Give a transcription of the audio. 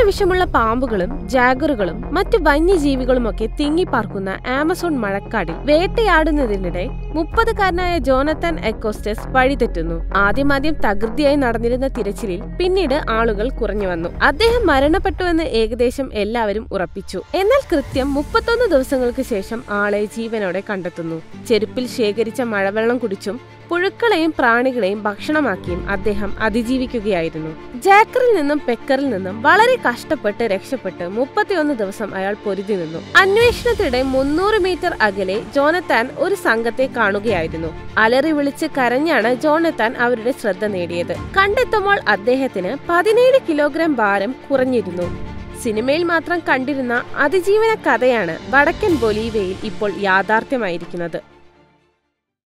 വിഷമുള്ള പാമ്പുകളും ജാഗറുകളും മറ്റു വന്യജീവികളുമൊക്കെ തിങ്ങിപ്പാർക്കുന്ന ആമസോൺ മഴക്കാടിൽ വേട്ടയാടുന്നതിനിടെ മുപ്പതുകാരനായ ജോനത്തൻ എക്കോസ്റ്റസ് വഴിതെറ്റുന്നു ആദ്യമാദ്യം തകൃതിയായി നടന്നിരുന്ന തിരച്ചിലിൽ പിന്നീട് ആളുകൾ കുറഞ്ഞു വന്നു അദ്ദേഹം മരണപ്പെട്ടുവെന്ന് ഏകദേശം എല്ലാവരും ഉറപ്പിച്ചു എന്നാൽ കൃത്യം മുപ്പത്തൊന്ന് ദിവസങ്ങൾക്ക് ശേഷം ആളെ ജീവനോടെ കണ്ടെത്തുന്നു ചെരുപ്പിൽ ശേഖരിച്ച മഴവെള്ളം കുടിച്ചും പുഴുക്കളെയും പ്രാണികളെയും ഭക്ഷണമാക്കിയും അദ്ദേഹം അതിജീവിക്കുകയായിരുന്നു ജാക്കറിൽ നിന്നും പെക്കറിൽ നിന്നും വളരെ കഷ്ടപ്പെട്ട് രക്ഷപ്പെട്ട് മുപ്പത്തിയൊന്ന് ദിവസം അയാൾ പൊരുതി നിന്നു അന്വേഷണത്തിനിടെ മുന്നൂറ് മീറ്റർ അകലെ ജോനത്താൻ ഒരു സംഘത്തെ കാണുകയായിരുന്നു അലറി വിളിച്ച് കരഞ്ഞാണ് ജോനത്താൻ അവരുടെ ശ്രദ്ധ നേടിയത് കണ്ടെത്തുമ്പോൾ അദ്ദേഹത്തിന് പതിനേഴ് കിലോഗ്രാം ഭാരം കുറഞ്ഞിരുന്നു സിനിമയിൽ മാത്രം കണ്ടിരുന്ന അതിജീവന കഥയാണ് വടക്കൻ ബൊലീവയിൽ ഇപ്പോൾ യാഥാർത്ഥ്യമായിരിക്കുന്നത്